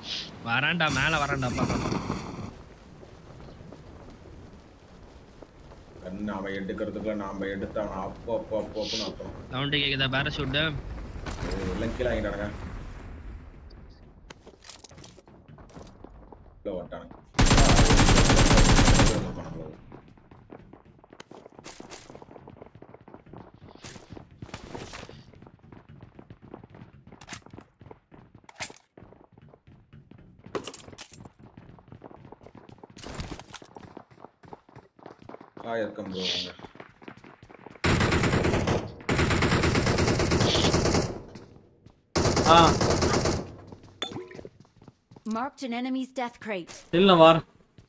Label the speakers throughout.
Speaker 1: வரான்டா மேல வரான்டா பாப்பா
Speaker 2: கண்ணு அவன் எடுக்கிறதுக்குள்ள நாம எடுத்தான் அப்போ அப்போ அப்போ அப்போ அப்புறம்
Speaker 1: சவுண்டு கேக்குதா பேரஷூட்
Speaker 2: எல்லாம் கீழே வாங்கிட்டானுங்க உள்ள வந்துட்டானுங்க ஆ இருக்கேன் ப்ரோ வாங்க
Speaker 3: ஆ
Speaker 4: Marked an enemy's death crate.
Speaker 3: இல்ல வார்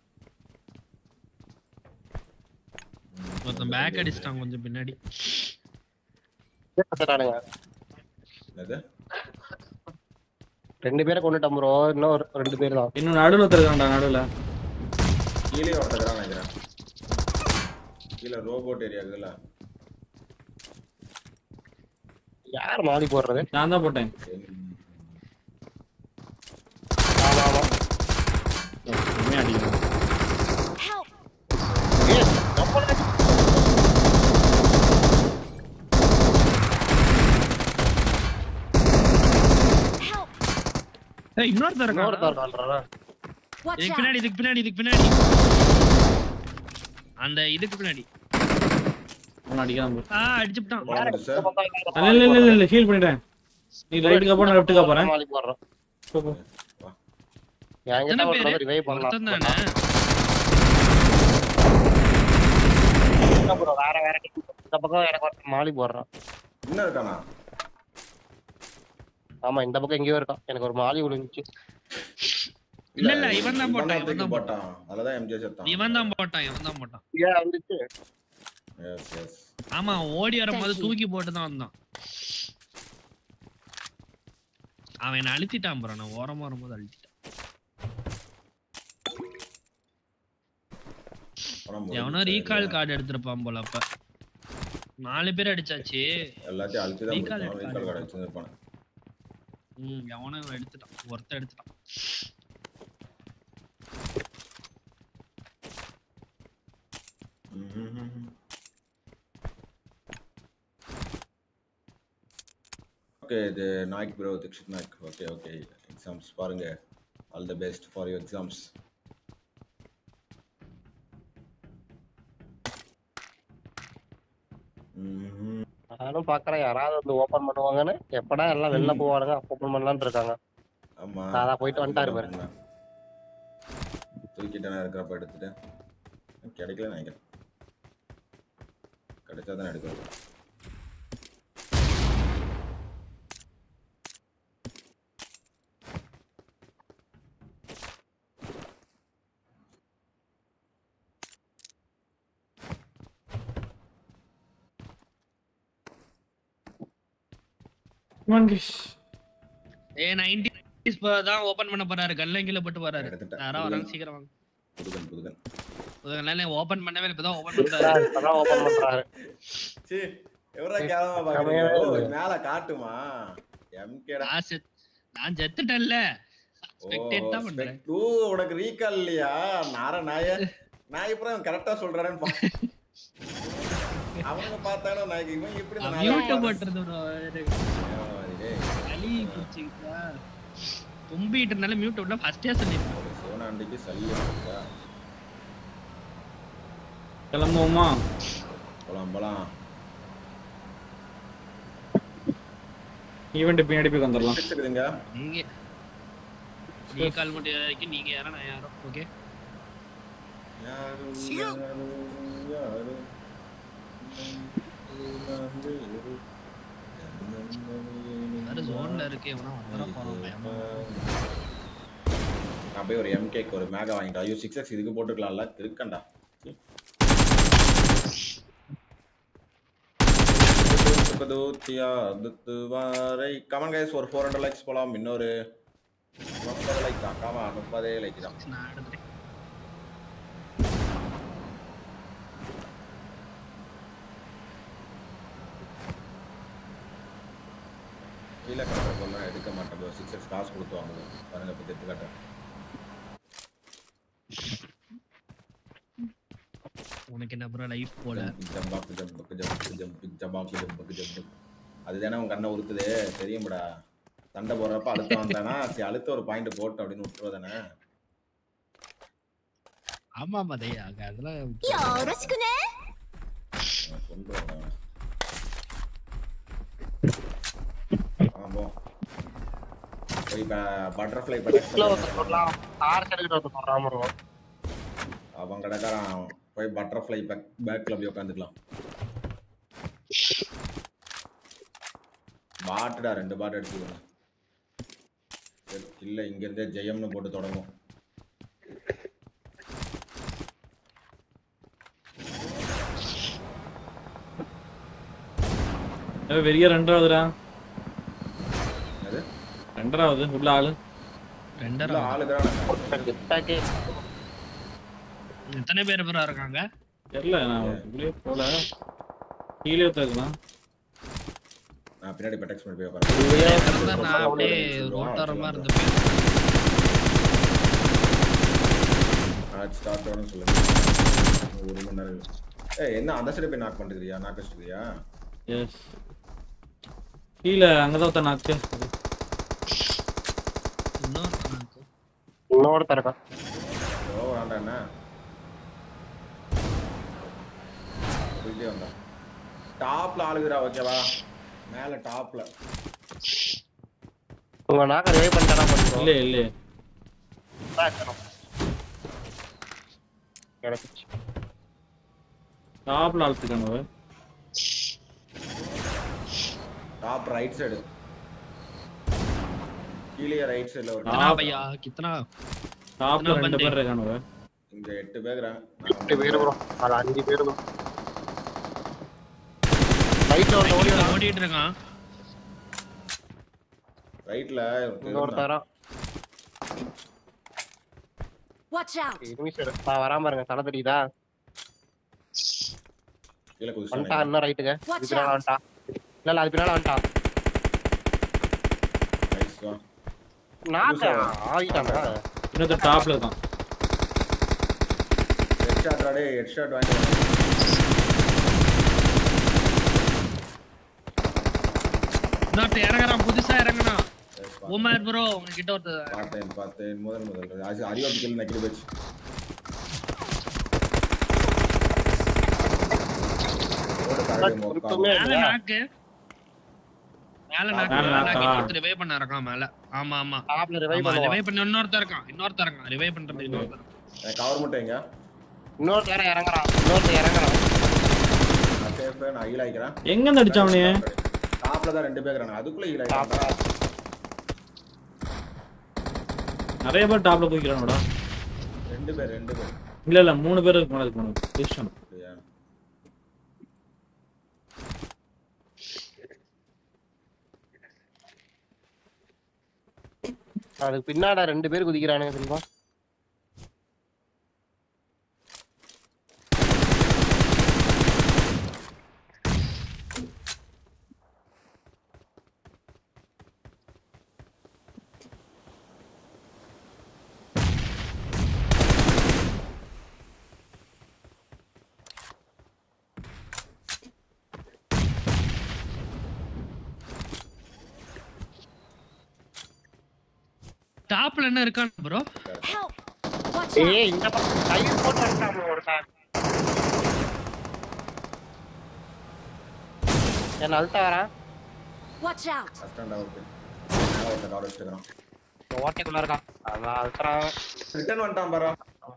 Speaker 1: ஒருத்தன் பேக் அடிச்சிட்டான் கொஞ்சம் பின்னாடி
Speaker 5: பார்த்துட்டானுங்க
Speaker 2: என்னது
Speaker 5: ரெண்டு பேரை கொண்டுட்டோம் ப்ரோ இன்னும் ஒரு ரெண்டு பேர் தான்
Speaker 3: இன்னும் நடுவுல ஒருத்தருக்கான்டா நடுவுல
Speaker 2: கீழே ஒருத்தர் நினைக்கிறேன் கீழே ரோபோட் ஏரியா இருக்குல்ல
Speaker 5: யார் மாடி போடுறது
Speaker 3: நான் தான் போட்டேன்
Speaker 5: ஆமா ஆமா
Speaker 3: உண்மையா அடிக்கிறேன்
Speaker 4: Help!
Speaker 5: ஏய், நம்மள-
Speaker 4: Help!
Speaker 1: ஏய் இன்னொருத்தர்
Speaker 5: இன்னொருத்தன்
Speaker 1: இருக்கான்
Speaker 5: இருக்கான்டா.
Speaker 4: Watch
Speaker 1: இதுக்கு
Speaker 4: out!
Speaker 1: பின்னாடி இதுக்கு பின்னாடி இதுக்கு பின்னாடி அந்த இதுக்கு பின்னாடி
Speaker 3: அவன் அடிக்கிறான் bro.
Speaker 1: ஆ அடிச்சுட்டான்
Speaker 2: போலாம் சார்
Speaker 3: இல்ல இல்ல இல்ல இல்ல ஹீல் பண்ணிட்டேன் நீ ரைட்டுக்கா போ நான் லெஃப்ட்டுக்கா போறேன்
Speaker 5: மாடி போடுறோம்
Speaker 3: போ, போ.
Speaker 5: என்கிட்ட
Speaker 1: எத்தனை
Speaker 5: ஒருத்தன்
Speaker 1: பேரு
Speaker 5: ரிவைவ்
Speaker 1: ஒருத்தன்
Speaker 5: பண்ணலாம்
Speaker 1: தானே
Speaker 5: இல்ல bro, வேற வேற team. இந்த பக்கம் எனக்கு ஒருத்தன் மாலி போடுறான்
Speaker 2: இன்னும் இருக்கானா
Speaker 5: ஆமா இந்த பக்கம் எங்கேயோ இருக்கான் எனக்கு ஒரு மாலி விழுந்துச்சு
Speaker 1: இல்ல இல்ல இவன் தான் போட்டான் இவன்
Speaker 2: தூக்கி
Speaker 1: தான் போட்டான்
Speaker 2: போட்டான் அதுலதான் எம்ஜே செத்தான்
Speaker 1: இவன் தான் போட்டான் இவன் தான் போட்டான்
Speaker 5: ஏன் வந்துச்சு
Speaker 2: எஸ் எஸ்
Speaker 1: ஆமா ஓடி வரும்போது
Speaker 4: Thank you.
Speaker 1: தூக்கி போட்டு தான் வந்தான் அவன் என்ன அழுத்திட்டான் ப்ரோ நான் ஓரமா வரும்போது அழுத்திட்டான் எவனோ ரீகால் கார்டு எடுத்திருப்பான் போல அப்ப நாலு பேர் அடிச்சாச்சு
Speaker 2: எல்லாத்தையும் அழுத்தி தான்
Speaker 1: Recall
Speaker 2: முடிச்சான்.
Speaker 1: எடுப்பாரு.
Speaker 2: recall card வச்சிருந்திருப்பானு.
Speaker 1: ம் எவனோ இவன் எடுத்துட்டான் ஒருத்தன் எடுத்துட்டான்
Speaker 2: ம்ஹும். ஓகே இது Naik bro Dikshit Naik okay okay exams பாருங்க all the best for you exams
Speaker 5: நானும் பாக்குறேன் யாராவது வந்து ஓபன் பண்ணுவாங்கன்னு எப்படா எல்லாம் வெளில போவானுங்க ஓபன் பண்ணலாம்னு இருக்காங்க
Speaker 2: ஆமா
Speaker 5: அதான் போயிட்டு வந்துட்டாரு பாரு.
Speaker 2: தூக்கிட்டேனா இருக்கிறப்ப எடுத்துட்டு கிடைக்கல நினைக்கிறேன் கிடைச்சா தான் எடுக்கிறது
Speaker 3: மங்கேஷ்
Speaker 1: ஏ நைன்டி தான் ஓபன் பண்ண போறாரு கல்லங்கில போட்டு போறாரு
Speaker 2: எடுத்துட்டேன்.
Speaker 1: யாரோ வராங்க சீக்கிரம் வாங்க
Speaker 2: புதுகன் புதுகன்
Speaker 1: முதல்ல ஓபன் பண்ணவே இல்ல, இப்பதான் ஓபன் பண்றாரு
Speaker 5: இப்பதான் ஓபன் பண்றாரு
Speaker 2: சீ எவரா கேவலமா
Speaker 5: கம்மியாவே
Speaker 2: பாக்குறீங்க ஓ,
Speaker 5: இல்ல.
Speaker 2: மேல காட்டுமா எம்கேடா
Speaker 1: நான் செத்- நான் செத்துட்டேன்ல ஸ்பெக்டேட் தான் பண்றேன்
Speaker 2: ஓ உனக்கு ரீகால் இல்லையா நார நாய நான் அப்புறம் கரெக்டா சொல்றேன்னு பா- அவங்க பார்த்தாலும் நான் இவன் எப்படி இந்த நாயை
Speaker 1: மியூட்ட
Speaker 2: பார்த்து-
Speaker 1: போட்டுறது bro. எனக்கு
Speaker 2: ஏய், டேய்,
Speaker 1: சளி பிடிச்சிக்கிட்டா தும்பிட்டு இருந்தாலும் மியூட் விட்டா ஃபர்ஸ்டே சொல்லிருப்பேன்
Speaker 2: ஒரு சிவனாண்டிக்கு சளி இருக்கா
Speaker 3: கிளம்புவோமா
Speaker 2: போலாம் போலாம்
Speaker 3: ஈவெண்ட் பின்னாடி போய் வந்துடலாம்
Speaker 2: பிடிச்சிருக்குதுங்க
Speaker 1: நீங்க நீ கால் மட்டும் வரைக்கும் நீங்க யாரோ நான் யாரோ ஓகே
Speaker 2: யாரும் யாரும் யாரும்
Speaker 1: வேற ஜோன்ல இருக்கு எவனா வர போறோம் பயமா
Speaker 2: நான் போய் ஒரு எம்கேக்கு ஒரு மேகா வாங்கிட்டேன் ஐயோ சிக்ஸ் எக்ஸ் இதுக்கு போட்டுக்கலாம்ல இருக்கண்டா கமன் கைஸ் ஒரு ஃபோர் ஹண்ட்ரட் லைக்ஸ் போலாம் இன்னொரு முப்பது லைக் தான் காமா முப்பதே லைக் தான்
Speaker 1: நான் எடுத்துட்டேன்
Speaker 2: கீழே கிடக்கிறதெல்லாம் எடுக்க மாட்டேன் bro. சிக்ஸ் எக்ஸ் காசு கொடுத்து வாங்குது பாருங்க இப்போ தெத்து காட்டுறேன்
Speaker 1: உனக்கு என்ன ப்ரோ லைஃப் போல
Speaker 2: ஜம்பாக்கு ஜம்புக்கு ஜம்புக்கு ஜம்பு ஜம்பாக்கு ஜம்புக்கு ஜம்பு அதுதானே உன் கண்ணை உறுத்துது தெரியும்டா சண்டை போடுறப்ப அழுத்த வந்தானா சரி அழுத்த ஒரு பாயிண்ட் போட்டு அப்படின்னு விட்டுருவதானே
Speaker 1: ஆமா ஆமா தயா அங்க அதெல்லாம்
Speaker 4: よろしくね
Speaker 2: கொண்டு வந்தவன் ஆமா போய் பட்டர்ஃப்ளை
Speaker 5: வீட்டுல
Speaker 2: பட்டர்ஃப்ளை
Speaker 5: ஒருத்தர் சொல்லலாம் டார்ச் எடுக்கிட்டு ஒருத்தர் சொல்றாம இருக்கும்
Speaker 2: அவன் கடைக்காரன் போய் பட்டர்ஃப்ளை பேக் பேக்ல போய் உட்காந்துக்கலாம் பாட்டுடா ரெண்டு பாட்டு அடிச்சுக்கணும் இல்ல இங்க இருந்தே ஜெயம்னு போட்டு தொடங்கும்
Speaker 3: ஏய், வெளிய ரெண்டாவதுடா
Speaker 2: அது
Speaker 3: ரெண்டாவது உள்ள ஆளு
Speaker 1: ரெண்டரை
Speaker 2: ஆளுக்குறான்
Speaker 5: ஜெட்டாக்கே
Speaker 1: எத்தனை பேர் ப்ரோ இருக்காங்க
Speaker 3: தெரியல நான் உள்ளே போல கீழே தக்கலாம்
Speaker 2: நான் பின்னாடி பெட்டெக்ஸ் பண்ணி போய் உட்காரேன்
Speaker 1: நான் அப்படியே ரோட்டோரமா இருந்து போய்
Speaker 2: மேட்ச் ஸ்டார்ட் ஆகணும்னு சொல்லுங்க ஒரு மணி நேரம் இருக்கு. ஏய் என்ன அந்த சைடு போய் நாக் பண்ணிக்கிறியா நாக் வச்சுக்கிறியா
Speaker 3: எஸ் கீழே அங்கதான் ஒருத்தன் நாக்கு
Speaker 1: இன்னொரு கணக்கு.
Speaker 5: இன்னொருத்தர் இருக்கான்
Speaker 2: ஓ வேண்டாம் என்ன போயிட்டே வந்தான் டாப்ல ஆளுகிறா ஓகேவா மேல டாப்ல
Speaker 5: உங்க நாக்க ரிவை பண்ணிட்டா பண்ணுவோம்
Speaker 3: இல்லையே இல்லையே
Speaker 5: கிடைச்சிச்சு
Speaker 3: டாப்ல ஆழ்த்துக்கானவ
Speaker 2: டாப் ரைட் சைடு கீழே ரைட் சைடுல ஒரு
Speaker 1: கித்தனா பையா கித்தனா
Speaker 3: டாப்ல
Speaker 1: எத்தனை
Speaker 3: ரெண்டு
Speaker 1: பந்து?
Speaker 3: பேர் இருக்கானுவ
Speaker 2: இங்க எட்டு பேக்குறேன்
Speaker 5: எட்டு பேரு ப்ரோ அது அஞ்சு பேரு ப்ரோ ரைட்ல ஒரு ஓடி
Speaker 1: இங்க ஓடிட்டு இருக்கான்
Speaker 2: ரைட்ல
Speaker 5: இன்னொருத்தரா
Speaker 4: Watch out!
Speaker 5: எனிமி சைடு நான் வராம இருங்க தலை தெரியுதா
Speaker 2: கீழே
Speaker 5: வந்துட்டா
Speaker 2: குதிச்சு
Speaker 5: இன்னும் ரைட்டுங்க
Speaker 4: Watch
Speaker 5: இது பின்னால வந்துட்டா இல்ல இல்ல அது பின்னால வந்துட்டா
Speaker 2: நைஸ் வா
Speaker 5: நாக்க ஆகிட்டாங்க
Speaker 3: இன்னொருத்தர் டாப்ல இருக்கான்
Speaker 2: ஹெட் ஷாட் ராடே ஹெட் ஷாட் வாங்கி
Speaker 1: இன்னொருத்த இறங்குறான் புதுசா இறங்குறான் உமர் ப்ரோ உங்ககிட்ட ஒருத்தர்
Speaker 2: பார்த்தேன் பார்த்தேன் முதல் முதல் அது அறிவாப்பி கேள்வி நக்கிட்டு போச்சு ஓடு காலையில மொக்கா.
Speaker 5: குறிப்புமே
Speaker 1: மேல
Speaker 5: இல்லையா
Speaker 1: நாக்கு மேல நாக்கு
Speaker 3: மேல
Speaker 1: மேல
Speaker 3: நாக்கா?
Speaker 1: நாக்கு ரிவைவ் பண்ண இருக்கான் மேல ஆமா ஆமா
Speaker 5: டாப்ல ரிவை
Speaker 1: ஆமா
Speaker 5: பண்ணுவோம்
Speaker 1: ரிவைவ் பண்ண இன்னொருத்தர் இருக்கான் இன்னொருத்தர் இருக்கான் ரிவைவ் பண்றது இன்னொருத்தர்
Speaker 2: எனக்கு கவர் மட்டும் எங்க
Speaker 5: இன்னொருத்தர இறங்குறான் இன்னொருத்தர் இறங்குறான்
Speaker 2: நான் சேஃப் நான் ஹீல் ஆயிக்கிறேன்
Speaker 3: எங்க இருந்து அடிச்சாவனே
Speaker 2: டாப்ல தான் ரெண்டு பேர் இருக்காங்க அதுக்குள்ள ஹீல்
Speaker 5: டாப்ல
Speaker 2: ஆயிக்கிறேன்
Speaker 3: நிறைய பேர் டாப்ல போய்க்கிறானோடா
Speaker 2: ரெண்டு பேர் ரெண்டு பேர்
Speaker 3: இல்ல இல்ல மூணு பேர் இருக்கு மேல இருக்கு பொசிஷன்
Speaker 2: அப்படியா
Speaker 5: அதுக்கு பின்னாட ரெண்டு பேர் குதிக்கிறானுங்க தெரியுமா
Speaker 1: டாப்ல என்ன இருக்கான் ப்ரோ
Speaker 4: Help! Watch out!
Speaker 5: ஏய் இந்த பக்கம் கயிறு போட்டு வந்துட்டாங்க ஒருத்தன் என்ன அழுத்தா வரான்
Speaker 4: Watch out!
Speaker 2: First stand out மேல ஒருத்தன் கவர் வச்சுக்கிறான்
Speaker 5: இந்த ஓட்டைக்குள்ள இருக்கான் அதான் அழுத்துறான்
Speaker 2: ரிட்டர்ன் வந்துட்டான் பாரா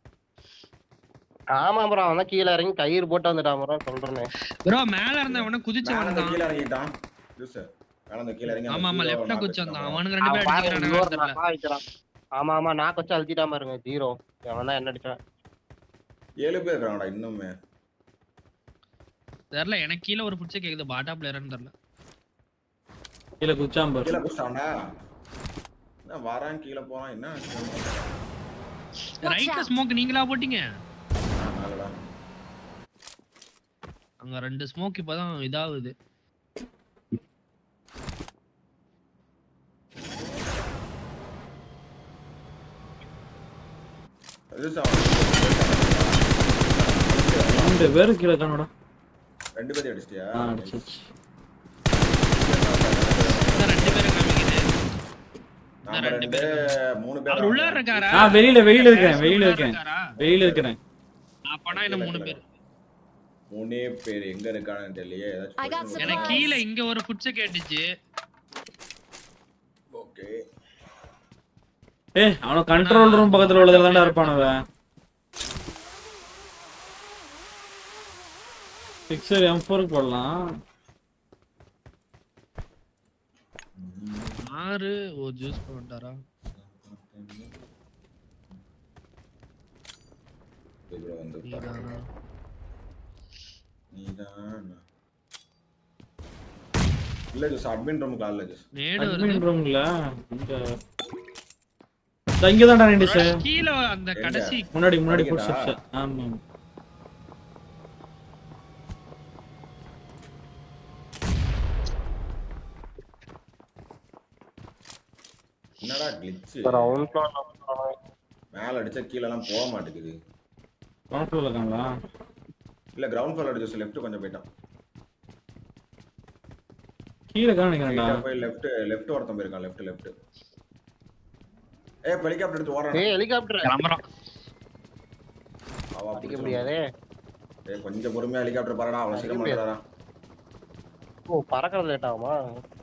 Speaker 5: ஆமா ப்ரோ அவன் தான் கீழே இறங்கி கயிறு போட்டு வந்துட்டான் ப்ரோ சொல்றேன்
Speaker 1: ப்ரோ மேல இருந்தவன குதிச்சு
Speaker 2: மேல இருந்து
Speaker 1: வந்தான்
Speaker 2: கீழ இறங்கிட்டான் ஜூஸ் மேல இருந்து கீழ இறங்கி அந்த
Speaker 1: ஆமா ஆமா
Speaker 2: hero
Speaker 1: லெஃப்ட்ல
Speaker 2: knock
Speaker 1: குதிச்சு
Speaker 2: அடிச்சிட்டான்
Speaker 1: வந்தான்
Speaker 2: பாரா.
Speaker 1: அவனுக்கு ரெண்டு பேரும்
Speaker 5: அவன் பாருங்க,
Speaker 1: அடிக்கிறானுங்க
Speaker 5: இன்னொரு
Speaker 1: தெரியல
Speaker 5: நாக்கா வைக்கிறான். ஆமா ஆமா நாக்கு வச்சு அழுத்திட்டாம பாருங்க ஜீரோ அவன் தான் என்ன அடிச்சான்
Speaker 2: ஏழு பேர் இருக்காங்கடா இன்னுமே
Speaker 1: தெரியல எனக்கு கீழ ஒரு புடிச்ச கேக்குது பாட்டா பிளேயர்னு தெரியல
Speaker 3: கீழே குச்சாம் பாரு
Speaker 2: கீழ குடிச்சிட்டான்டா என்ன வரான் கீழ போறான் என்ன
Speaker 4: Watch
Speaker 1: ரைட்ல
Speaker 4: out.
Speaker 1: ஸ்மோக் நீங்களா போட்டீங்க
Speaker 2: மேலடா
Speaker 1: அங்க ரெண்டு ஸ்மோக் இப்பதான் இதாகுது
Speaker 2: இது சாவா.
Speaker 3: ரெண்டு பேரு கீழே காணோடா
Speaker 2: ரெண்டு பேரும் அடிச்சிட்டியா
Speaker 3: ஆ அடிச்சிச்சு
Speaker 1: இன்னும் ரெண்டு பேரும் காமிக்குது
Speaker 2: நாம
Speaker 1: ரெண்டு
Speaker 2: ரெண்டு மூணு பேர்
Speaker 1: அவர் உள்ள இருக்காரா
Speaker 3: ஆ வெளியில வெளியில இருக்கேன் வெளியில
Speaker 1: உள்ள
Speaker 3: இருக்கேன்
Speaker 1: இருக்காரா?
Speaker 3: வெளியில இருக்கிறேன்
Speaker 1: அப்பனா என்ன மூணு பேர்
Speaker 2: மூணே பேர் எங்க இருக்கானு தெரியலையே
Speaker 4: I got
Speaker 2: ஏதாச்சும்
Speaker 1: எனக்கு கீழே இங்க ஒரு புட்ச கேட்டுச்சு
Speaker 2: ஓகே
Speaker 3: ஏய் அவன கண்ட்ரோல் ரூம் பக்கத்துல உள்ளதுல தான்டா இருப்பானவ சிக்ஸர் எம் ஃபோருக்கு போடலாம்
Speaker 1: ஆறு ஓ ஜூஸ் பண்ணிட்டாரா
Speaker 2: இதுல வந்து
Speaker 1: நீதானா?
Speaker 2: நீதான் இல்ல ஜூஸ் அட்மின் ரூம் கால்ல ஜூஸ்
Speaker 1: நேடு வருது
Speaker 3: அட்மின் ரூம்ல இங்க இதோ இங்க தான்டா நின்று சார்
Speaker 1: கீழே அந்த
Speaker 2: எங்க?
Speaker 1: கடைசி
Speaker 3: முன்னாடி முன்னாடி ஃபுட்
Speaker 2: அடிக்கடா.
Speaker 3: ஸ்டெப்ஸ் ஆமா
Speaker 2: என்னடா கிளிச்
Speaker 5: ரவுண்ட்
Speaker 2: மேல அடிச்சா கீழ எல்லாம் போக மாட்டேங்குது
Speaker 3: கிரவுண்ட் ஃப்ளோர்ல இருக்காங்களா
Speaker 2: இல்ல கிரவுண்ட் ஃப்ளோர் அடிச்சு லெஃப்ட் கொஞ்சம் போயிட்டான்
Speaker 3: கீழே காணிக்கிறேன்டா
Speaker 2: Straight ஆ போய் லெஃப்ட் லெஃப்ட் ஒருத்தன் போயிருக்கான் லெஃப்ட் லெஃப்ட் ஏய் ஹெலிகாப்டர் எடுத்து ஓடுறான்
Speaker 5: ஏய் ஹெலிகாப்டர்
Speaker 1: கிளம்புறோம்
Speaker 2: அவா
Speaker 5: அடிக்க
Speaker 2: பிடிச்சிருவான்.
Speaker 5: முடியாதே
Speaker 2: ஏய் கொஞ்சம் பொறுமையா ஹெலிகாப்டர் பறடா அவ்வளவு
Speaker 5: அடிக்க
Speaker 2: சீக்கிரம்
Speaker 5: முடியாது.
Speaker 2: பறடா
Speaker 5: ஓ பறக்கிறது லேட் ஆகுமா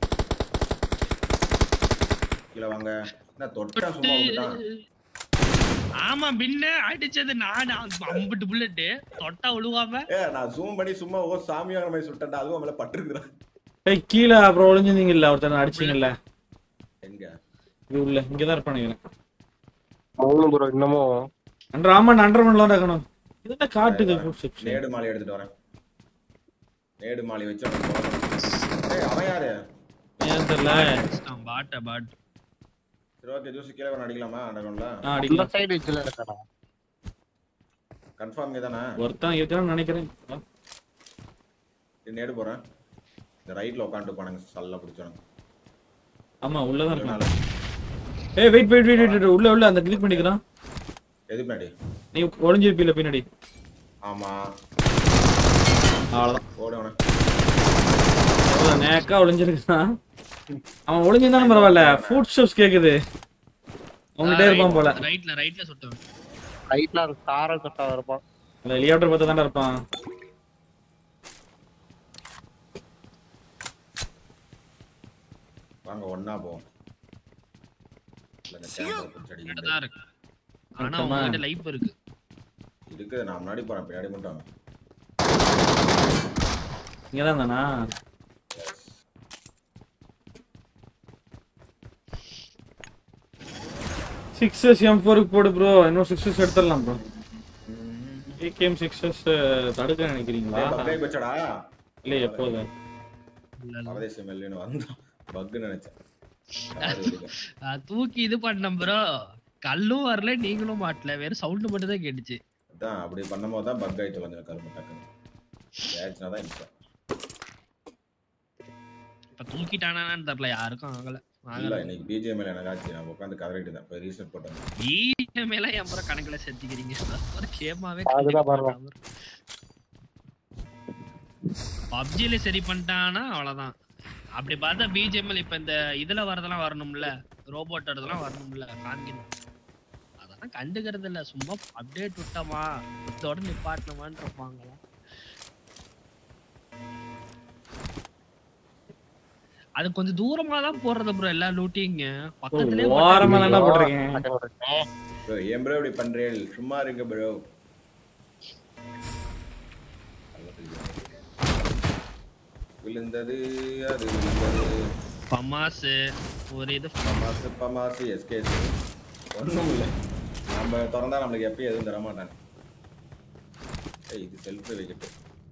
Speaker 2: கீழ வாங்க என்ன தொட்டா சும்மா விட்டுட்டான்
Speaker 1: ஆமா பின்ன அடிச்சது நான் அம்பிட்டு புல்லட்டு தொட்டா விழுவாம
Speaker 2: ஏ நான் ஜூம் பண்ணி சும்மா ஓ சாமியாகிற மாதிரி சுட்டேன்டா அதுவும் மேல பட்டுருக்குறான்
Speaker 3: ஏய் கீழே அப்புறம் ஒளிஞ்சிருந்தீங்கல்ல ஒருத்தர் அடிச்சீங்கல்ல
Speaker 2: எங்க
Speaker 3: இது உள்ள இங்கதான் இருப்பானுங்க
Speaker 5: மூணு ப்ரோ இன்னமும்
Speaker 3: அண்டர் ஆமா அண்டர் மண்ல தான் இருக்கணும் இதென்ன காட்டுது ஃபுட் ஸ்டெப்ஸ்
Speaker 2: நேடு மாலை எடுத்துட்டு வரேன் நேடு மாலை வச்சு அவனை போடணும். ஏய் அவன் யாரு
Speaker 3: ஏன் தெரியல
Speaker 1: பாட்ட பாட்
Speaker 2: சரி ஓகே ஜூஸ் கீழே வேணும் அடிக்கலாமா அண்டகம்ல
Speaker 3: ஆ
Speaker 5: இந்த
Speaker 3: அடிக்கலாம்
Speaker 5: சைடு வச்சுல இருக்கடா
Speaker 2: கன்ஃபார்ம் தானே
Speaker 3: ஒருத்தன் இருக்கான்னு நினைக்கிறேன் ஆ,
Speaker 2: நேடு போறேன் இந்த ரைட்ல உட்காந்துட்டு போனாங்க சல்ல பிடிச்சானுங்க
Speaker 3: ஆமா உள்ளதான் இருக்கான்
Speaker 2: அதனால
Speaker 3: ஏய் வெயிட் வெயிட் வெயிட் வெயிட் உள்ள உள்ள அந்த கிளிக் பண்ணிக்கலாம்
Speaker 2: எது பின்னாடி
Speaker 3: நீ ஒளிஞ்சிருப்பீல பின்னாடி
Speaker 2: ஆமா
Speaker 3: அவ்வளவுதான்
Speaker 2: ஓடுவன
Speaker 3: அவ்வளவுதான் நேக்கா ஒளிஞ்சிருக்கான் அவன் ஒளிஞ்சிருந்தாலும் பரவாயில்ல ஃபுட் ஸ்டெப்ஸ் கேக்குது அவங்ககிட்டே இருப்பான் போல
Speaker 1: ரைட்ல ரைட்ல சுட்டவன்
Speaker 5: ரைட்ல அந்த தார கட்டா இருப்பான்
Speaker 3: அந்த ஹெலிகாப்டர் பார்த்து தான்டா இருப்பான்
Speaker 2: வாங்க ஒண்ணா போவோம் இல்ல, இந்த camera பிடிச்சு அடிக்க
Speaker 1: தான் இருக்கு ஆனா
Speaker 3: சுத்தமா.
Speaker 1: உங்ககிட்ட லைஃப் இருக்கு
Speaker 2: இருக்குது நான் முன்னாடி போறேன் பின்னாடி மட்டும் வாங்க.
Speaker 3: இங்கதான் தானா சிக்ஸஸ் எம் ஃபோருக்கு போடு ப்ரோ இன்னும் சிக்ஸஸ் எடுத்துடலாம் ப்ரோ ஏகேஎம் சிக்ஸஸ் தடுக்க நினைக்கிறீங்களா
Speaker 2: ஏய், bug ஆகி போச்சடா
Speaker 3: இல்லை எப்போது
Speaker 1: இல்ல, இல்ல.
Speaker 2: அவதேசம் இல்லைன்னு வந்தோம் பக்கு நினைச்சேன் யாரு வெளியில?
Speaker 1: நான் தூக்கி இது பண்ணேன் ப்ரோ கல்லும் வரல நீங்களும் மாட்டல வெறும் சவுண்ட் மட்டும் தான் கேட்டுச்சு
Speaker 2: அதான் அப்படி பண்ணும்போது தான் பக் ஆயிட்டு கொஞ்சம் கரும்பு டக்குன்னு ஏச்சுனா தான் இன்ஸ்டா
Speaker 1: இப்ப தூக்கிட்டானான்னு தெரியல யாருக்கும் ஆகல
Speaker 2: இல்ல
Speaker 1: ஆகல
Speaker 2: இன்னைக்கு பிஜிஎம் எனக்கு ஆச்சு நான் உட்காந்து கதறிட்டு தான் போய் ரீசெட் போட்டேன்
Speaker 1: மேல என் அப்புறம் கணக்குல சேர்த்திக்கிறீங்க ஒரு கேமாவே
Speaker 5: அதுதான் பாருங்க.
Speaker 1: பப்ஜில சரி பண்ணிட்டானா அவ்வளவுதான் அப்படி பார்த்தா பிஜிஎம்எல் இப்ப இந்த இதுல வரதெல்லாம் வரணும்ல ரோபோட் வரதெல்லாம் வரணும்ல காமிக்கணும் அதெல்லாம் கண்டுக்கிறது இல்ல சும்மா அப்டேட் விட்டோமா இதோட நிப்பாட்டணுமான்னு இருப்பாங்களா அது கொஞ்சம் தூரமா தான் போறது ப்ரோ எல்லா லூட்டிங்க பக்கத்துலயே
Speaker 3: ஓரமா தான்டா போட்டிருக்கேன்
Speaker 2: ப்ரோ ஏன் ப்ரோ இப்படி பண்றேன் சும்மா இருங்க ப்ரோ விழுந்தது அது விழுந்தது
Speaker 1: பமாசு ஒரு இது
Speaker 2: பமாசு பமாசு எஸ்கேஸ் ஒண்ணும் இல்லை நம்ம திறந்தா நம்மளுக்கு எப்பயும் எதுவும் தர மாட்டாங்க ஏய் இது செல்ஃப் வைக்கட்டு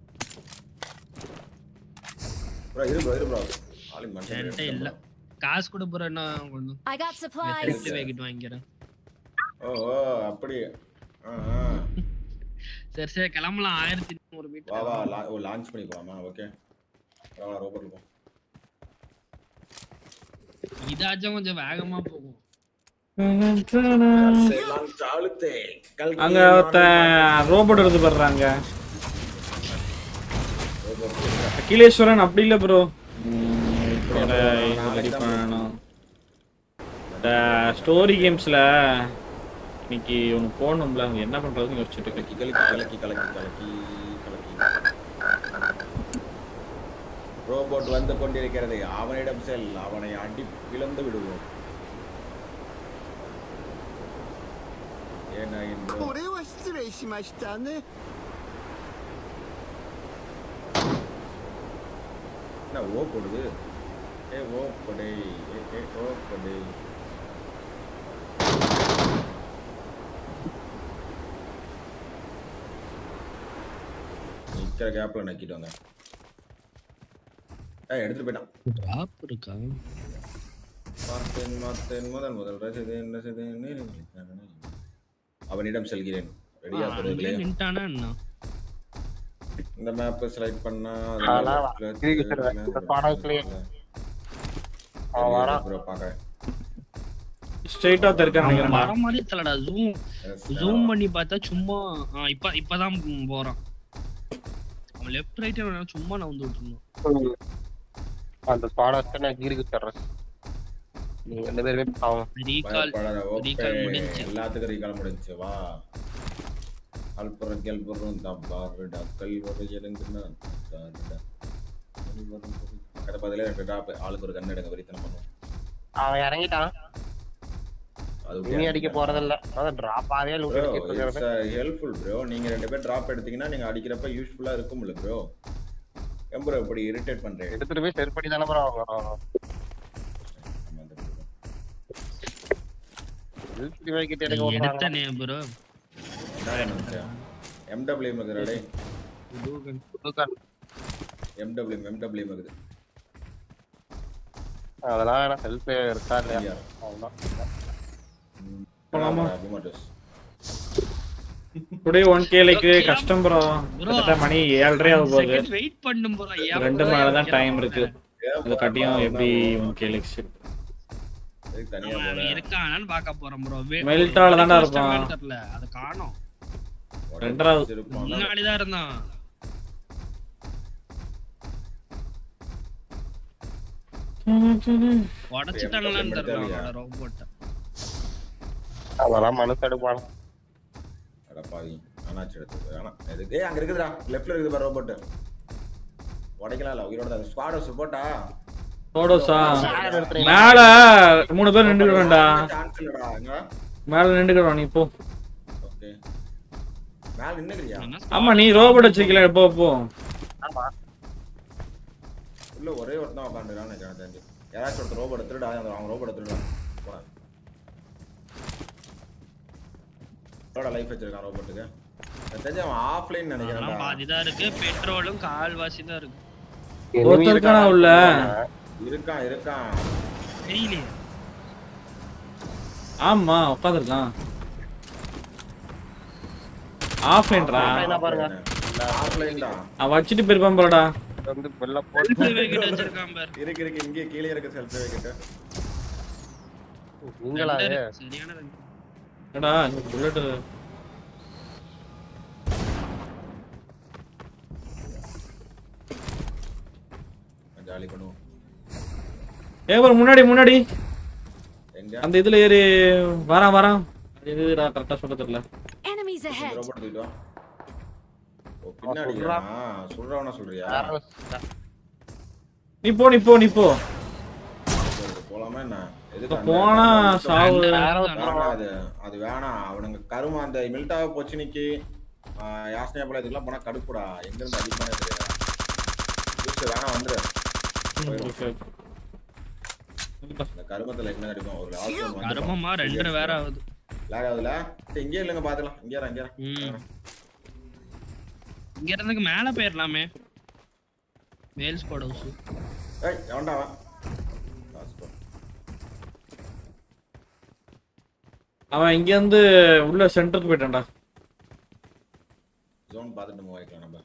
Speaker 2: ப்ரோ இரு ப்ரோ இரு ப்ரோ ஆளுங்க
Speaker 1: என்கிட்ட இல்ல
Speaker 2: மனுஷன்
Speaker 1: காசு கொடு ப்ரோ என்ன கொஞ்சம்
Speaker 4: I got supplies.
Speaker 1: செல்ஃபி வைக்கிட்டு வாங்கிக்கிறேன்
Speaker 2: ஓ ஓ அப்படி ஆ ஆ.
Speaker 1: சரி சரி கிளம்பலாம் ஆயிரத்தி நூறு
Speaker 2: வா
Speaker 1: மீட்டர்
Speaker 2: வா லா- ஓ லான்ச் பண்ணி போலாமா ஓகே வா ரோபோட் இருக்கும்
Speaker 1: இதாச்சும் கொஞ்சம் வேகமா போகும்
Speaker 2: அழுத்தே
Speaker 3: அங்க ஒருத்த ரோபோட் எடுத்து போடுறாங்க அகிலேஸ்வரன் அப்படி இல்ல ப்ரோ ஸ்டோரி கேம்ஸ்ல இன்னைக்கு ஒன்று போகணும்ல அவங்க என்ன பண்றதுன்னு யோசிச்சுட்டு இருக்கேன்
Speaker 2: கலக்கி கலக்கி கலக்கி கலக்கி கலக்கி கலக்கி ரோபோட் வந்து கொண்டிருக்கிறது அவனிடம் செல் அவனை அடி பிளந்து விடுவோம் ஏன்னா இன்று
Speaker 6: これは失礼しましたね
Speaker 2: என்ன ஓ போடுது ஏ ஓ கொடை ஏ ஏ ஓ கொடை நிக்கிற கேப்ல நக்கிட்டு வாங்க ஏய் எடுத்துட்டு போயிட்டான்
Speaker 1: டிராப் இருக்கா
Speaker 2: பார்த்தேன் பார்த்தேன் முதல் முதல் ரசிதேன் ரசிதேன் நீரில் அவனிடம் செல்கிறேன் ரெடியா போறதுலே
Speaker 1: நின்ட்டானா என்ன
Speaker 2: இந்த மேப் செலக்ட் பண்ணா
Speaker 5: ஆனா, இருக்கு sir. இந்த பாடத்திலேயே. அவன் வரான்.
Speaker 2: ப்ரோ பாக்கறேன்
Speaker 3: ஸ்ட்ரெயிட்டா இருக்கான்னு நினைக்கிறேன்
Speaker 1: வர மாதிரி தெரியலடா ஜூம் ஜூம் பண்ணி பார்த்தா சும்மா ஆ, இப்ப இப்பதான் போறான் அவன் லெஃப்ட் ரைட் சும்மா நான் வந்து விட்டுருந்தோம்
Speaker 5: அந்த பாடத்தை நான் கீருக்கு தர்றேன் நீங்க ரெண்டு பேருமே பாவம்
Speaker 1: ரீகால்
Speaker 2: பயப்படாத, ஓகே.
Speaker 1: recall முடிஞ்சுச்சு.
Speaker 2: எல்லாத்துக்கும் ரீகால் முடிஞ்சுச்சு வா அல்புறம் கெல்புறம் தப்பாருடா கல்வரு எழுந்துனா தாதுடா. கல்வரும் பொருள். பக்கத்து பதிலே ரெண்டு டாப் ஆளுக்கு ஒரு கண்ணு எடுங்க வெறித்தனம் பண்ணுவோம்
Speaker 5: அவன் இறங்கிட்டான்
Speaker 2: அது
Speaker 5: இனி அடிக்க போறதில்ல அதான் டிராப் ஆகவே லூட்
Speaker 2: ப்ரோ
Speaker 5: அடிக்க போகிறது
Speaker 2: ஹெல்ப்ஃபுல் ப்ரோ நீங்க ரெண்டு பேர் டிராப் எடுத்தீங்கன்னா நீங்க அடிக்கிறப்ப யூஸ்ஃபுல்லா இருக்கும்ல ப்ரோ ஏன் ப்ரோ இப்படி இரிட்டேட் பண்றேன்
Speaker 5: எடுத்துட்டு போய் செருப்படி தானே ப்ரோ இழுத்துட்டு போய் கிட்ட எடுக்க
Speaker 1: எடுத்த
Speaker 5: விடுறாங்க
Speaker 1: நேம் ப்ரோ
Speaker 2: எம்டபிள்யூ இருக்குது டே
Speaker 5: தூக்கான்.
Speaker 2: எம்டபிள்யூ எம்டபிள்யூ இருக்குது
Speaker 5: அதெல்லாம் வேணாம் ஹெல்ப் இருக்கா இல்லையா
Speaker 2: ஐயா.
Speaker 5: அவ்வளவுதான்
Speaker 3: போலாமா?
Speaker 2: அபிமாட்டஸ்
Speaker 3: டுடே ஒன் கே லைக் கஷ்டம் ப்ரோ கிட்டத்தட்ட மணி ஏழரை ஆக போகுது
Speaker 1: செகண்ட் வெயிட் பண்ணும் ப்ரோ
Speaker 3: ரெண்டு மணி நேரம் தான் டைம் இருக்கு அது கட்டியும் எப்படி ஒன் கே லைக்ஸ்
Speaker 2: தனியா போறேன்
Speaker 1: இருக்கானான்னு பார்க்க போறோம் ப்ரோ
Speaker 3: Meltdown தான்டா இருப்பான்.
Speaker 1: தெரியல அது காணோம்
Speaker 3: ரெண்டாவது.
Speaker 2: இருப்பான்
Speaker 1: முன்னாடி தான் இருந்தான் உடைச்சிட்டாங்களான்னு தெரியல அவனோட ரோபோட்டை
Speaker 5: அதெல்லாம் மனசு எடுப்பான்
Speaker 2: அடப்பாவி அண்ணாச்சி எடுத்து ஆனா எதுக்கு ஏய் அங்க இருக்குதுடா லெஃப்ட்ல இருக்குது பாரு ரோபோட் உடைக்கலாம் இல்ல உயிரோட தான் ஸ்குவாடோஸ் போட்டா
Speaker 3: போடோஸா மேல மூணு பேர் நின்றுக்கிறோம்டா
Speaker 2: சான்ஸ் இல்லடா அங்க
Speaker 3: மேல நின்றுக்கிறோம் நீ போ
Speaker 2: ஓகே மேல நின்னுக்கிறியா
Speaker 1: என்ன
Speaker 3: ஆமா நீ ரோபோட் வச்சிருக்கல போ போ
Speaker 5: ஆமா
Speaker 2: உள்ள ஒரே ஒருத்தன் உட்காந்துருக்கான்னு நினைக்கிறேன் தெரிஞ்சு யாராச்சும் ஒருத்தர் ரோபோட் எடுத்துடா அந்த அவங்க ரோபோட் எடுத்துடா போடா எவ்வளோ லைஃப் வச்சிருக்கான் ரோபோட்டுக்கு எனக்கு தெரிஞ்சு அவன் ஆஃப்லைன்
Speaker 1: அதெல்லாம்
Speaker 2: நினைக்கிறேன்
Speaker 1: பாதிதான் இருக்கு பெட்ரோலும் கால்வாசி தான் இருக்கு
Speaker 3: ஒருத்தன் இருக்கானா உள்ள?
Speaker 2: இருக்கான் இருக்கான்
Speaker 1: தெரியலையே
Speaker 3: ஆமா உட்காந்துருக்கான் ஆஃப்லைன்ரா
Speaker 5: என்ன பாருங்க
Speaker 2: ஆஃப்லைன் தான்
Speaker 3: அவன் வச்சுட்டு போயிருப்பான் போலடா
Speaker 5: வந்து வெள்ள போட்டு
Speaker 1: வைக்கிட்டு வச்சிருக்கான் பாரு
Speaker 2: இருக்கு இருக்கு இங்கே கீழே இருக்கு செல்ஃபி வைக்கிட்டு
Speaker 5: நீங்களா அது?
Speaker 1: சரியான ரெண்டு.
Speaker 3: என்னடா இந்த புல்லட்
Speaker 2: ஜாலி பண்ணுவோம்
Speaker 3: ஏ ஒரு முன்னாடி முன்னாடி
Speaker 2: எங்க
Speaker 3: அந்த இதுல ஏறி வரான் வரான் இதுடா கரெக்டா சொல்ல தெரியல
Speaker 4: Enemies ahead!
Speaker 2: ரோபோட் தூக்கிட்டு வா ஓ பின்னாடி சொல்றவனா சொல்றியா
Speaker 3: நீ போ நீ போ நீ போ
Speaker 2: சரி, போலாமா என்ன எதுக்கு
Speaker 3: இப்ப
Speaker 2: அந்த-
Speaker 3: போனா சாவு
Speaker 2: வேணாம் அது அது வேணாம் அவனுங்க கரும அந்த மில்டாவை பொச்சினிக்கு யாசனையா போல இதுக்கெல்லாம் போனா கடுப்புடா எங்க இருந்து அடிப்பானே தெரியாது ஜூஸ் வேணாம் வந்துரு இந்த கருமத்துல என்ன அடிக்கும் ஒரு லாஸ்ட் ஒன் வந்து
Speaker 1: கருமமா ரெண்டரை வேற ஆகுது
Speaker 2: லேக் ஆகுதுல சரி, இங்கே இல்லைங்க பாத்துக்கலாம் இங்கே இரு, இங்கே இரு.
Speaker 1: ம். இங்க இருந்துக்கு மேல போயிடலாமே மேல் ஸ்குவாட் ஹவுஸ்
Speaker 2: ஏய் எவன்டா அவன் Last one.
Speaker 3: அவன் இங்க இருந்து உள்ள சென்டருக்கு போயிட்டான்டா
Speaker 2: ஜோன் பார்த்துட்டு மூவ் ஆயிக்கலாம் நம்ம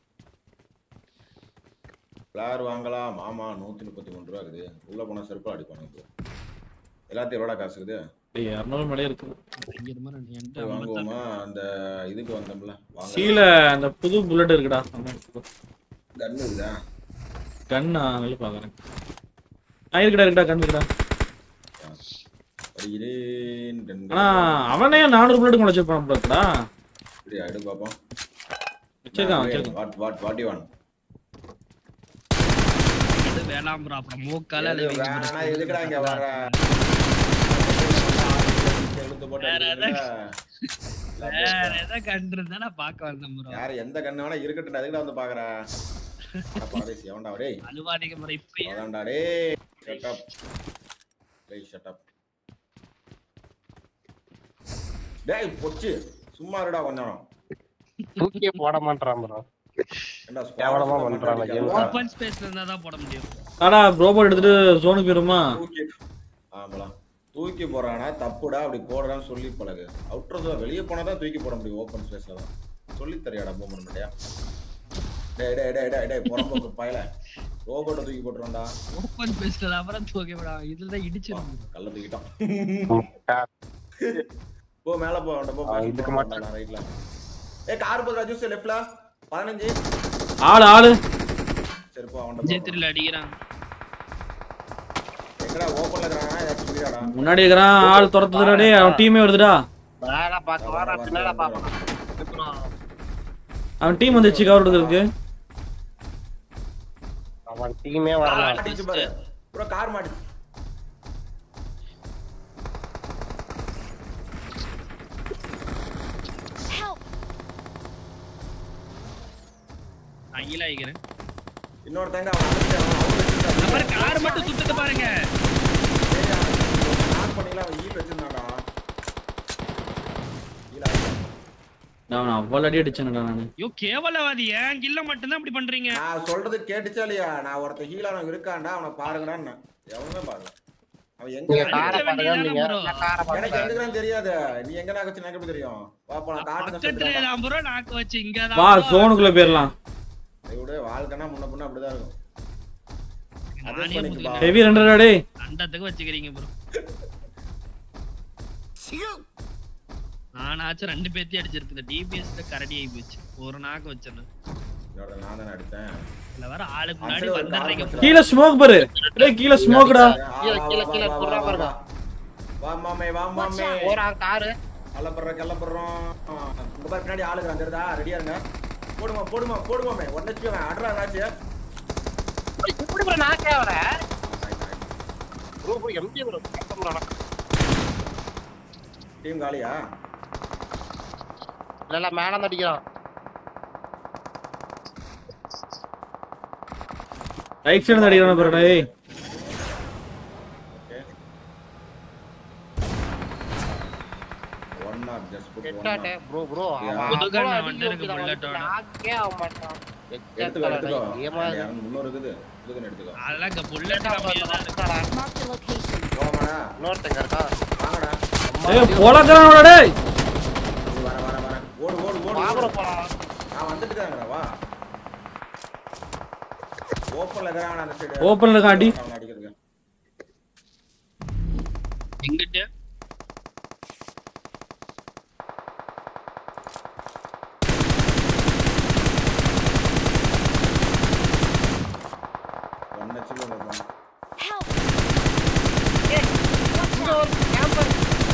Speaker 2: பிளார் வாங்கலாம் ஆமா நூத்தி முப்பத்தி மூணு ரூபா இருக்குது உள்ள போனா செருப்பா அடிப்பானு இப்போ எல்லாத்தையும் எவ்வளோ காசு இருக்குது
Speaker 3: டேய், 200 மேலே இருக்கு
Speaker 1: பயங்கரமா ரெண்டு என்கிட்ட
Speaker 2: போய்
Speaker 1: ஐம்பத்தாறு.
Speaker 2: வாங்குவோமா அந்த இதுக்கு வந்தோம்ல வாங்க
Speaker 3: சீல அந்த புது புல்லட் இருக்குடா
Speaker 2: கன் இருக்குதா
Speaker 3: கண்ணா வெளிய பாக்குறேன் ஆ இருக்குடா இருக்குடா கண் இருக்குடா
Speaker 2: வருகிறேன் ரெண்டு
Speaker 3: ஆனா அவனே நானூறு புல்லட் கொண்டு வச்சிருப்பான் போலடா
Speaker 2: இப்படி எடு பாப்போம்
Speaker 3: வச்சிருக்கான் வச்சிருக்கான்
Speaker 2: what what what you want
Speaker 1: இது வேணாம் bro. அப்புறம் மூக்கால
Speaker 2: எது
Speaker 1: living bro.
Speaker 2: வேணா எதுக்குடா இங்க வர எழுத்து போட்டு
Speaker 1: வேற
Speaker 2: அடிக்கிறீங்களா?
Speaker 1: வேற எதை கண்டிருந்தா நான் பார்க்க வந்தேன் bro.
Speaker 2: யார் எந்த கண்ணு வேணா இருக்கட்டும் அதுக்குடா வந்து பாக்குற பரதேசி எவன்டா டேய்
Speaker 1: அழுவாதீங்க bro. இப்பயே
Speaker 2: அதான்டா டேய் ஷட் அப் டேய் ஷட் அப் டேய் பொச்சு சும்மா இருடா கொஞ்சம்
Speaker 5: தூக்கியே போட மாட்டான் ப்ரோ
Speaker 2: ஏன்டா
Speaker 5: கேவலமா பண்றான் அந்த game.
Speaker 1: ஓப்பன் ஸ்பேஸ்ல இருந்தா தான் போட முடியும்
Speaker 3: ஆடா ரோபோட் எடுத்துட்டு ஜோனுக்கு போயிருமா
Speaker 2: தூக்கி ஆமாடா தூக்கி போறானா தப்புடா அப்படி போடுறான்னு சொல்லி பழகு அவுட்டர் வெளியே போனா தான் தூக்கி போட முடியும் ஓப்பன் ஸ்பேஸ்ல தான் சொல்லி தரியாடா மூவ்மெண்ட் பண்ணியா டேய் டேய் டேய் டேய் டேய் புறம்போக்கு பயல ரோபோட்டை தூக்கி போட்டுறோம்டா
Speaker 1: ஓப்பன் ஸ்பேஸ்ல அப்புறம் தூக்கி விடா இதுல இடிச்சிரும்
Speaker 2: கல்ல தூக்கிட்டான் போ மேல போ அவன்கிட்ட போ
Speaker 5: ஆ, இதுக்கு மாட்டேன்.
Speaker 2: ரைட்ல ஏய் கார் போதுடா ஜூஸ் லெஃப்ட்ல 15
Speaker 3: ஆளு ஆளு
Speaker 2: சரி போ அவன்கிட்ட போ
Speaker 1: ஜெத்திரில அடிக்கிறான்
Speaker 2: எங்கடா ஓப்பன்ல இருக்கறானா ஏதாச்சும் வீடாடா
Speaker 3: முன்னாடி இருக்கிறான் ஆள் துரத்துதுடா டேய் அவன் டீமே வருதுடா
Speaker 5: மேல பாக்க வாடா பின்னால பாப்போம்
Speaker 3: அவன் டீம் வந்துச்சு கவர் எடுக்கிறதுக்கு
Speaker 5: அவன் டீமே வரல
Speaker 2: அடிச்சு பாரு ப்ரோ கார் மாடிச்சு
Speaker 4: Help!
Speaker 1: நான் கீழே ஆகிக்கிறேன்
Speaker 2: இன்னொருத்தங்க அவன் அடிச்சு அவன் அவன் வச்சிருக்கான்.
Speaker 1: அப்புறம் கார் மட்டும் சுத்துட்டு பாருங்க
Speaker 2: ஏய், அவன் நாக் பண்ணில அவன் ஈட் வச்சிருந்தான்டா கீழே அடிச்சான்.
Speaker 3: நான் அவ்வளோ அடி அடிச்சேன்டா நானு
Speaker 1: ஐயோ கேவலவாதி ஏன் கில்ல மட்டும்தான் இப்படி பண்றீங்க
Speaker 2: நான் சொல்றது கேட்டுச்சா இல்லையா நான் ஒருத்தன் கீழே அவன் இருக்கான்டா அவனை பாருங்கடான்னு எவனுமே பாருங்க அவன் எங்க
Speaker 5: நீங்க
Speaker 2: இருக்கான்னு
Speaker 5: காரை
Speaker 1: அடிக்க
Speaker 5: பாருங்க நீங்க
Speaker 1: வேண்டியதுதானே bro?
Speaker 5: காரை
Speaker 2: எனக்கு
Speaker 5: பாருங்க
Speaker 2: எங்கதான் தெரியாது நீ எங்க நாக்கு வச்சு எனக்கு எப்படி தெரியும் பாப்பா நான் காட்டுங்க
Speaker 1: பக்கத்துல
Speaker 2: சொல்றேன்
Speaker 1: தான் ப்ரோ நாக்கு வச்சு இங்க
Speaker 3: வா ஜோனுக்குள்ள போயிடலாம்
Speaker 2: விட வாழ்க்கைனா முன்ன பின்ன அப்படிதான் இருக்கும்
Speaker 1: நானே
Speaker 2: adjust பண்ணிக்கு
Speaker 1: முதுகுல
Speaker 2: பா.
Speaker 3: ஹெவி ரெண்டரா டேய்
Speaker 1: அண்டத்துக்கு வச்சுக்கிறீங்க ப்ரோ நானாச்சும் ரெண்டு பேர்த்தையும் அடிச்சிருக்கேன் டிபிஎஸ்ல கரடி ஆகி போச்சு ஒரு நாக்கு வச்சிருந்தேன்
Speaker 2: என்னோட நான் தானே அடிச்சேன்
Speaker 1: இதுல வர ஆளுக்கு முன்னாடி
Speaker 2: ஒரு car
Speaker 1: வந்துடுறீங்க
Speaker 2: வச்சிருக்கா.
Speaker 3: கீழே ஸ்மோக் பாரு டேய் கீழே ஸ்மோக்டா
Speaker 5: கீழே, கீழே, கீழே, புறா பாருங்க.
Speaker 2: வா மாமே வா மாமே
Speaker 5: போறான் காரு
Speaker 2: கள்ளப்படுறோம் கள்ளப்படுறோம் இந்த மாதிரி பின்னாடி ஆளுங்க வந்துருதா ரெடியா இருங்க போடுமா போடுமா போடுமாமே ஒன்னு வச்சுக்கோங்க அட்ரா என்னாச்சு
Speaker 5: இப்படி ப்ரோ நாக்கே அவர bro bro empty bro
Speaker 2: team காலியா
Speaker 5: இல்ல இல்ல மேல இருந்து அடிக்கிறான்
Speaker 3: ரைட் சைடு அடிக்கிறான பாரு டேய்
Speaker 2: okay one not just put one
Speaker 5: கெட்டாட்டே ப்ரோ ப்ரோ
Speaker 1: புதுகன் வந்து எனக்கு bullet வேணும்.
Speaker 5: நாக்கே ஆக மாட்டான்
Speaker 2: எடுத்துக்கோ எடுத்துக்கோ
Speaker 5: ஏமா
Speaker 2: யாரும் முன்னூறு இருக்குது இதுக்கு எடுத்துக்கோ
Speaker 1: அதெல்லாம் இங்க புல்லட் கம்மியா தான் இருக்கு
Speaker 4: Mark the location.
Speaker 2: போமாடா
Speaker 5: இன்னொருத்தங்க இருக்கா
Speaker 2: வாங்கடா
Speaker 3: டேய் பொளக்கறானடா டேய்
Speaker 2: இது வர வர வர ஓடு ஓடு ஓடு
Speaker 5: வாங்குற
Speaker 2: ஓடு.
Speaker 5: போறான்
Speaker 2: நான் வந்துட்டு தாங்கடா வா ஓப்பன்ல இருக்கறான் அந்த சைடு
Speaker 3: Open ல இருக்கான், அடி.
Speaker 2: அவனை அடிக்கிறதுக்கு
Speaker 1: எங்கிட்ட
Speaker 2: ஒன் ஹெச்ல இருப்பான்
Speaker 4: Help!
Speaker 5: இங்க ஒரு கேம்பர்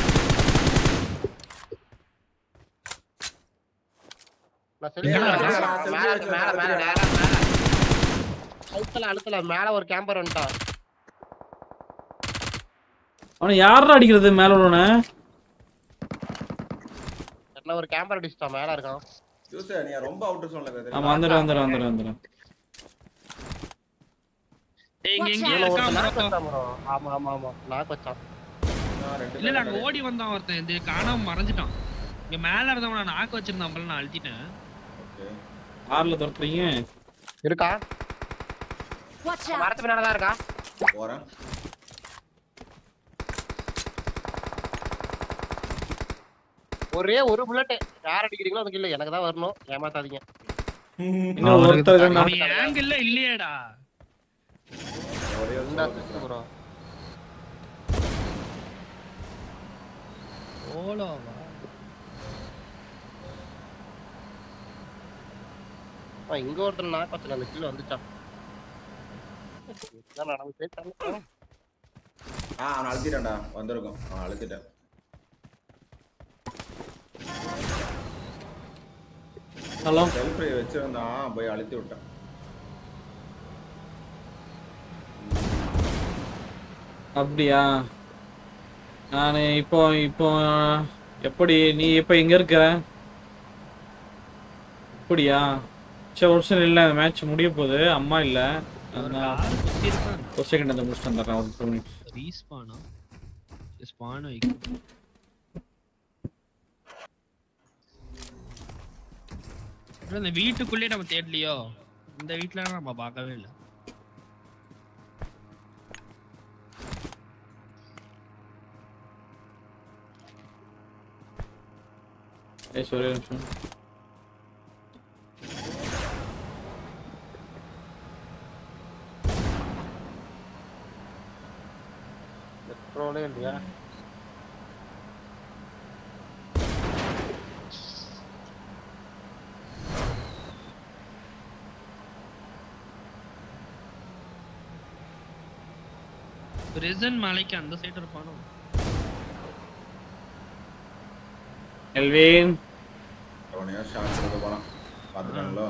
Speaker 5: நான் செல்ஃபி
Speaker 2: ஏய்,
Speaker 5: மேல
Speaker 2: நான் selfie
Speaker 5: மேல
Speaker 2: வச்சு
Speaker 5: மேல மேல
Speaker 2: எடுத்துக்கிறேன்.
Speaker 5: நேரா மேல அழுத்தல அழுத்தல மேல ஒரு கேம்பர் வந்துட்டான்
Speaker 3: அவனை யாரா அடிக்கிறது மேல உள்ளவன
Speaker 5: என்ன ஒரு கேம்பர் அடிச்சிட்டான் மேல இருக்கான்
Speaker 2: யூஸ் நீ ரொம்ப அவுட்டர் சொல்ல
Speaker 3: ஆமா வந்துடு வந்துடு வந்துடு வந்துடு
Speaker 1: டேய் இங்க
Speaker 4: Watch
Speaker 1: எங்க
Speaker 5: இவனை
Speaker 1: இருக்கான்
Speaker 5: ஒருத்தன் நாக்கு
Speaker 1: bro?
Speaker 5: வச்சான் bro. ஆமா ஆமா ஆமா நாக்கு வச்சான்
Speaker 1: இல்ல இல்ல அங்க ஓடி வந்தான் ஒருத்தன் இது காணாம மறைஞ்சிட்டான் இங்க மேல இருந்தவன நாக்கு வச்சிருந்தான் போல நான் அழுத்திட்டேன்
Speaker 3: ஆறுல துரத்துறீங்க
Speaker 4: Watch out!
Speaker 5: மரத்து பின்னால தான் இருக்கா
Speaker 2: போறேன்
Speaker 5: ஒரே ஒரு புல்லட் யார் அடிக்கிறீங்களோ அதுக்கு இல்ல எனக்கு தான் வரணும் ஏமாத்தாதீங்க
Speaker 3: இன்னும் ஒருத்தர் இருக்கான்டா.
Speaker 1: அவன் ஆங்கிள் இல்லையேடா
Speaker 2: ஒரே ஒரு
Speaker 5: இந்த
Speaker 2: score
Speaker 5: ப்ரோ
Speaker 1: சோலோவா
Speaker 5: அவன் இங்க ஒருத்தன் நாற்பத்தி நாலு கிலோ வந்துட்டான் என்ன நடந்துச்சே தெரியல.
Speaker 2: ஆ அவனை அழுத்திட்டேன்டா வந்திருக்கும் அவன் அழுத்திட்டேன்
Speaker 3: ஹலோ
Speaker 2: செல்ஃப் வச்சிருந்தான் போய் அழுத்தி விட்டேன்
Speaker 3: அப்படியா நான் இப்போ இப்போ எப்படி நீ இப்போ எங்க இருக்கிற அப்படியா சரி ஒரு நிமிஷம் இல்லை மேட்ச் முடிய போகுது அம்மா இல்லை
Speaker 1: ஒரு
Speaker 3: நான்
Speaker 1: கார் சுத்தி இருக்கான்
Speaker 3: ஒரு செகண்ட் அந்த முடிச்சுட்டு வந்துடுறேன் ஒரு டூ மினிட்ஸ்
Speaker 1: ரீஸ்பானா ஸ்பான் வைக்கும் அப்புறம் இந்த வீட்டுக்குள்ளே நம்ம தேடலையோ இந்த வீட்ல நம்ம பார்க்கவே இல்லை
Speaker 3: ஏய் ஒரே ஒரு நிமிஷம்
Speaker 5: பெட்ரோலே இல்லையா
Speaker 1: ரிசன் மலைக்கு அந்த சைடு இருப்பானோ
Speaker 3: எல்வின்
Speaker 2: அவனையா ஷார்ட் கொடுக்க போறான் பாத்துட்டாங்களோ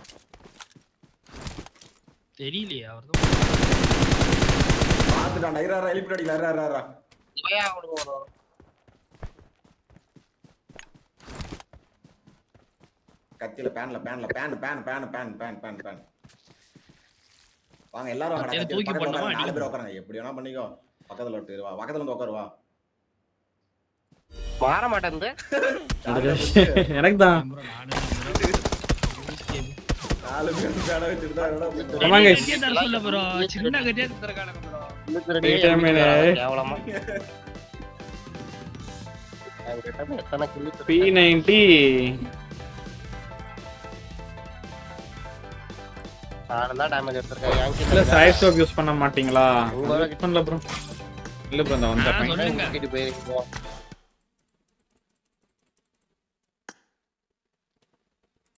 Speaker 1: தெரியலையே அவர் தான்
Speaker 2: பாத்துட்டான் ஐரா எழுப்பி அடிக்கல ஐரா ஐரா ஐரா
Speaker 5: போயா அவனுக்கு வரும்
Speaker 2: கத்தியில பேன்ல பேன்ல pan pan pan pan pan pan pan வாங்க எல்லாரும் வாங்கடா
Speaker 1: கத்தியில
Speaker 2: கத்தியில
Speaker 1: தூக்கி
Speaker 2: பக்கத்துல
Speaker 1: போடணுமா,
Speaker 2: உட்காருங்க. நாலு பேர்
Speaker 1: அடிக்கணுமா?
Speaker 2: உட்காருங்க எப்படி வேணா பண்ணிக்கோ பக்கத்துல விட்டு வா பக்கத்துல வந்து உட்காரு வா
Speaker 5: மாற மாட்டேங்குது
Speaker 3: எனக்கு தான்
Speaker 1: bro, நானும் bro.
Speaker 2: நாலு பேர் பேட வச்சுட்டு தான் என்னடா பண்றது?
Speaker 3: ஆமாங்க.
Speaker 1: கட்டியே தர சொல்ல bro. சின்ன கட்டியே தரக்கானுங்க bro.
Speaker 5: இன்னும் ரெடியா
Speaker 3: Wait a minute.
Speaker 5: இருக்கு கேவலமா என்கிட்ட எத்தனை கிள்ளி
Speaker 3: பி நைன்டி
Speaker 5: நானும் தான் டேமேஜ் எடுத்திருக்கேன் என்
Speaker 3: இல்ல
Speaker 5: கிட்ட
Speaker 3: சைட் ஸ்டோப் யூஸ் பண்ண மாட்டீங்களா
Speaker 5: உங்களோட
Speaker 3: பண்ணல ப்ரோ இல்ல ப்ரோ இந்த
Speaker 1: ஆ,
Speaker 3: வந்தேன்
Speaker 1: சொல்லுங்க
Speaker 5: கூட்டிட்டு போயிருக்கோம்